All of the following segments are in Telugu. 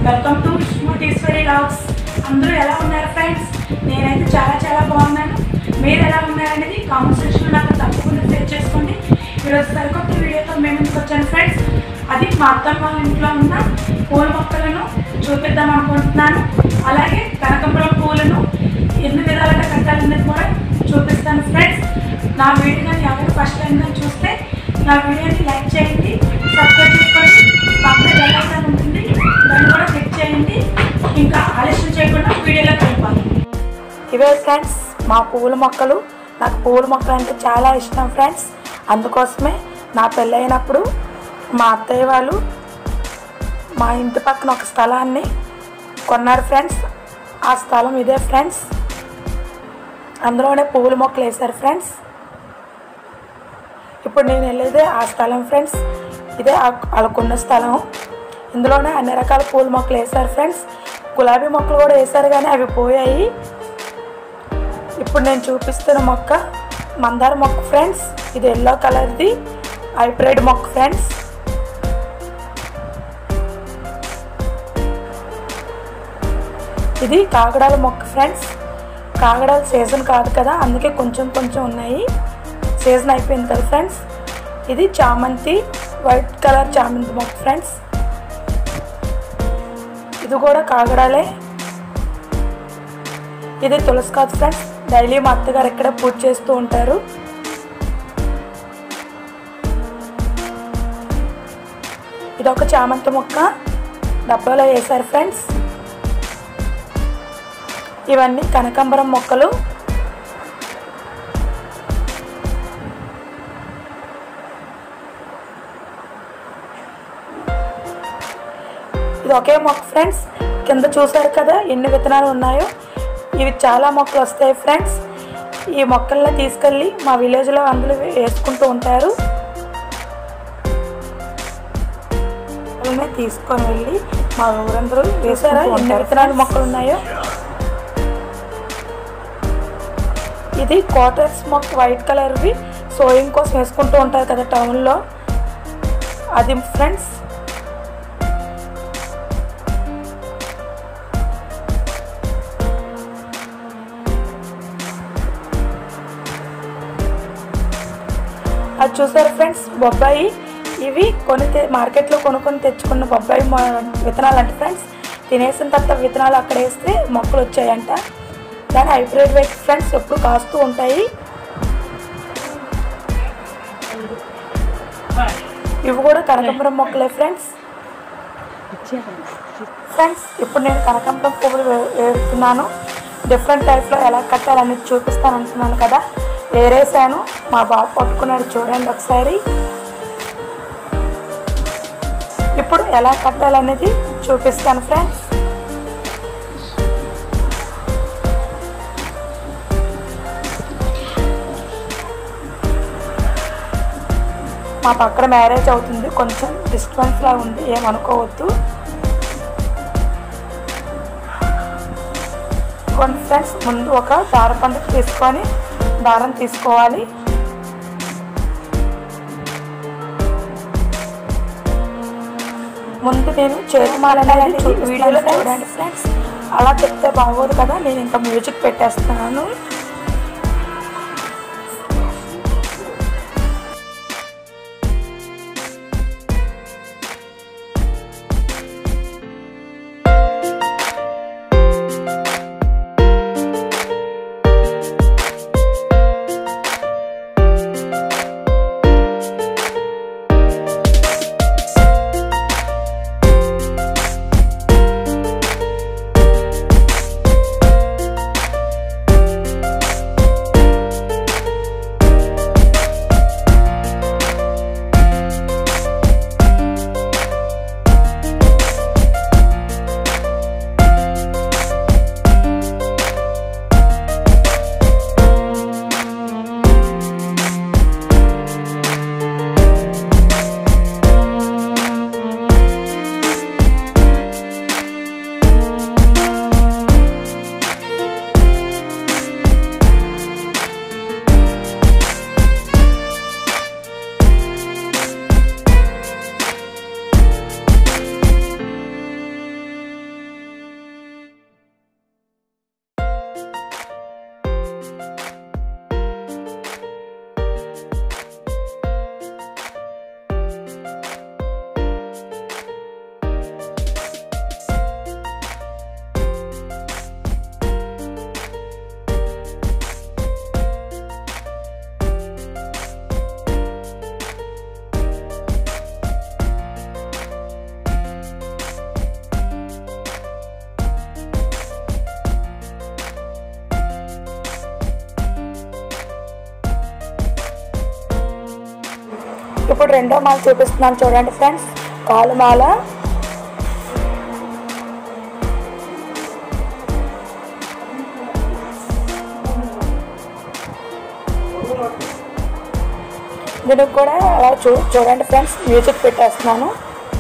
వెల్కమ్ టు స్మూతీశ్వరి లాగ్స్ అందరూ ఎలా ఉన్నారు ఫ్రెండ్స్ నేనైతే చాలా చాలా బాగున్నాను మీరు ఎలా ఉన్నారనేది కామెంట్ సెక్షన్లో నాకు తప్పకుండా షేర్ చేసుకోండి ఈరోజు సరికొత్త వీడియోతో మేము ముందుకు వచ్చాను ఫ్రెండ్స్ అది మా అత్తమ్మ వాళ్ళ ఇంట్లో ఉన్న పూల మొక్కలను చూపిద్దాం అనుకుంటున్నాను అలాగే కనకంబరం పూలను ఎన్ని విధాలుగా కట్టాలనేది కూడా చూపిస్తాను ఫ్రెండ్స్ నా వీడియోని ఎవరు ఫస్ట్ టైం చూస్తే నా వీడియోని లైక్ చేయండి సబ్స్క్రైబ్ చేసుకోండి పక్కన బెల్ ఐకాన్ ఉంటుంది దాన్ని కూడా క్లిక్ చేయండి ఇంకా ఆలస్యం చేయకుండా వీడియోలోకి వెళ్ళిపోతాం ఇవే ఫ్రెండ్స్ మా పువ్వుల మొక్కలు నాకు పువ్వుల మొక్కలు అంటే చాలా ఇష్టం ఫ్రెండ్స్ అందుకోసమే నా పెళ్ళైనప్పుడు మా అత్తయ్య వాళ్ళు మా ఇంటి పక్కన ఒక స్థలాన్ని కొన్నారు ఫ్రెండ్స్ ఆ స్థలం ఇదే ఫ్రెండ్స్ అందులోనే పువ్వుల మొక్కలు వేశారు ఫ్రెండ్స్ ఇప్పుడు నేను వెళ్ళేదే ఆ స్థలం ఫ్రెండ్స్ ఇదే ఆ- వాళ్ళకున్న స్థలం ఇందులోనే అన్ని రకాల పూల మొక్కలు వేశారు ఫ్రెండ్స్ గులాబీ మొక్కలు కూడా వేశారు కానీ అవి పోయాయి ఇప్పుడు నేను చూపిస్తున్న మొక్క మందార మొక్క ఫ్రెండ్స్ ఇది ఎల్లో కలర్ది హైబ్రిడ్ మొక్క ఫ్రెండ్స్ ఇది కాగడాల మొక్క ఫ్రెండ్స్ కాగడాల సీజన్ కాదు కదా అందుకే కొంచెం కొంచెం ఉన్నాయి సీజన్ అయిపోయింది కదా ఫ్రెండ్స్ ఇది చామంతి వైట్ కలర్ చామంతి మొక్క ఫ్రెండ్స్ ఇది కూడా కాగడాలే ఇది తులసి కాదు ఫ్రెండ్స్ డైలీ మా అత్తగారు ఇక్కడ పూజ చేస్తూ ఉంటారు ఇది ఒక చామంతి మొక్క డబ్బాలో వేశారు ఫ్రెండ్స్ ఇవన్నీ కనకాంబరం మొక్కలు ఇది ఒకే మొక్క ఫ్రెండ్స్ కింద చూసారు కదా ఎన్ని విత్తనాలు ఉన్నాయో ఇవి చాలా మొక్కలు వస్తాయి ఫ్రెండ్స్ ఈ మొక్కల్ని తీసుకెళ్ళి మా విలేజ్లో అందరూ వేసుకుంటూ ఉంటారు వాళ్ళని తీసుకొని వెళ్ళి మా ఊరందరూ వేసారా ఎన్ని విత్తనాలు మొక్కలు ఉన్నాయో ఇది క్వార్టర్స్ మొక్క వైట్ కలర్వి సోయింగ్ కోసం వేసుకుంటూ ఉంటారు కదా టౌన్లో అది ఫ్రెండ్స్ అది చూసారు ఫ్రెండ్స్ బొబ్బాయి ఇవి కొని తె- మార్కెట్లో కొనుక్కొని తెచ్చుకున్న బొబ్బాయి మొ- విత్తనాలు అంటే ఫ్రెండ్స్ తినేసిన తర్వాత విత్తనాలు అక్కడ వేస్తే మొక్కలు వచ్చాయంట దాని హైబ్రిడ్ వెయిట్ ఫ్రెండ్స్ ఎప్పుడు కాస్తూ ఉంటాయి ఇవి కూడా కనకాంబరం మొక్కలే ఫ్రెండ్స్ ఫ్రెండ్స్ ఇప్పుడు నేను కనకాంబరం పువ్వులు వే- వేస్తున్నాను డిఫరెంట్ టైప్లో ఎలా కట్టాలనేది చూపిస్తాను అంటున్నాను కదా వేరేసాను మా బాబు పట్టుకున్నాడు చూడండి ఒకసారి ఇప్పుడు ఎలా కట్టాలనేది చూపిస్తాను ఫ్రెండ్స్ మా పక్కన మ్యారేజ్ అవుతుంది కొంచెం డిస్టర్బెన్స్ లా ఉంది ఏమనుకోవద్దు కొన్ని ఫ్రెండ్స్ ముందు ఒక దారం పండుగ తీసుకొని దారం తీసుకోవాలి ముందు నేను చేతిమాల అనేది చూ- వీడియోలో చూడండి ఫ్రెండ్స్ అలా చెప్తే బాగోదు కదా నేను ఇంకా మ్యూజిక్ పెట్టేస్తున్నాను ఇప్పుడు రెండో మాల చూపిస్తున్నాను చూడండి ఫ్రెండ్స్ కాలు మాల దీనికి కూడా అలా చూ చూడండి ఫ్రెండ్స్ మ్యూజిక్ పెట్టేస్తున్నాను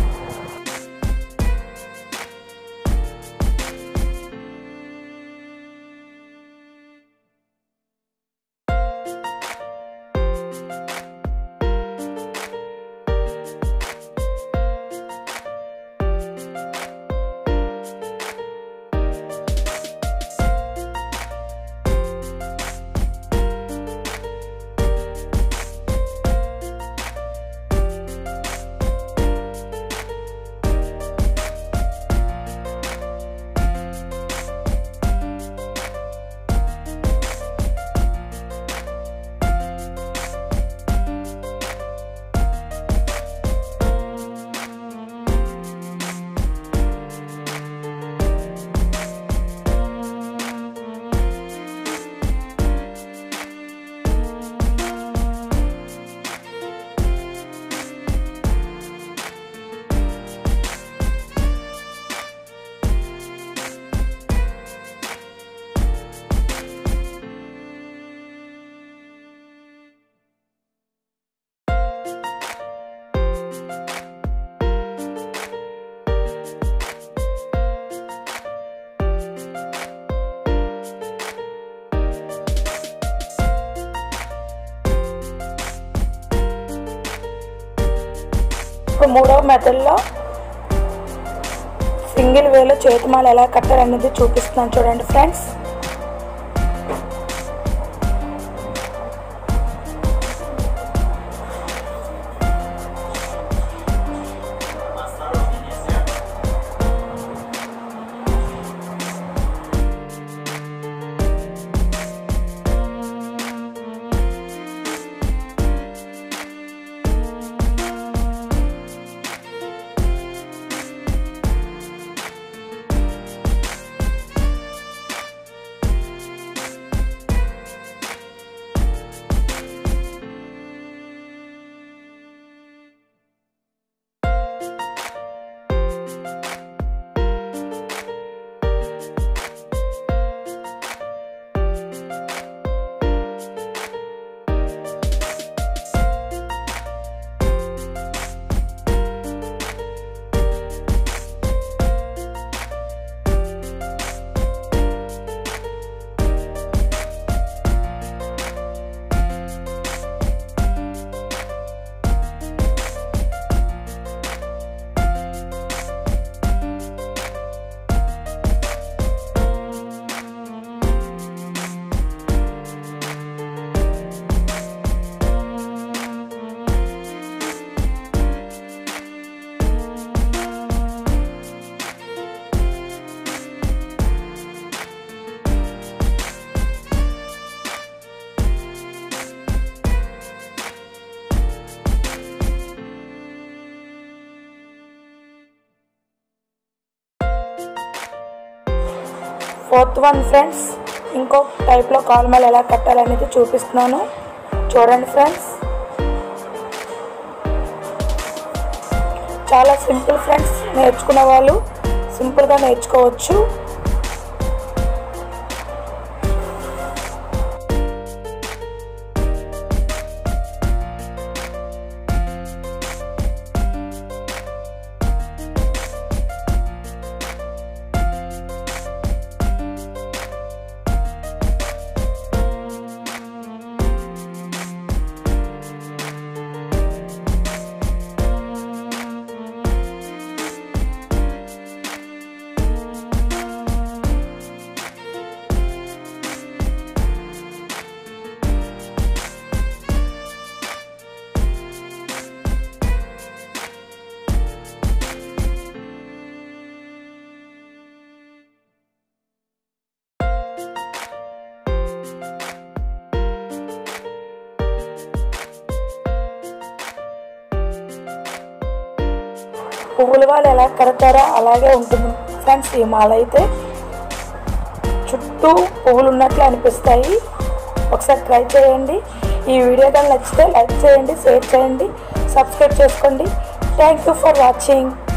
ఇప్పుడు మూడవ మెథడ్లో సింగిల్ వేలో చేతిమాల ఎలా కట్టాలనేది చూపిస్తున్నాను చూడండి ఫ్రెండ్స్ ఫోర్త్ వన్ ఫ్రెండ్స్ ఇంకో టైప్లో కాల్మల్ ఎలా కట్టాలనేది చూపిస్తున్నాను చూడండి ఫ్రెండ్స్ చాలా సింపుల్ ఫ్రెండ్స్ నేర్చుకునే వాళ్ళు సింపుల్గా నేర్చుకోవచ్చు పువ్వుల వాళ్ళు ఎలా కడతారో అలాగే ఉంటుంది ఫ్రెండ్స్ ఈ మాల అయితే చుట్టూ పువ్వులు ఉన్నట్లు అనిపిస్తాయి ఒకసారి ట్రై చేయండి ఈ వీడియో కానీ నచ్చితే లైక్ చేయండి షేర్ చేయండి సబ్స్క్రైబ్ చేసుకోండి థ్యాంక్ యూ ఫర్ వాచింగ్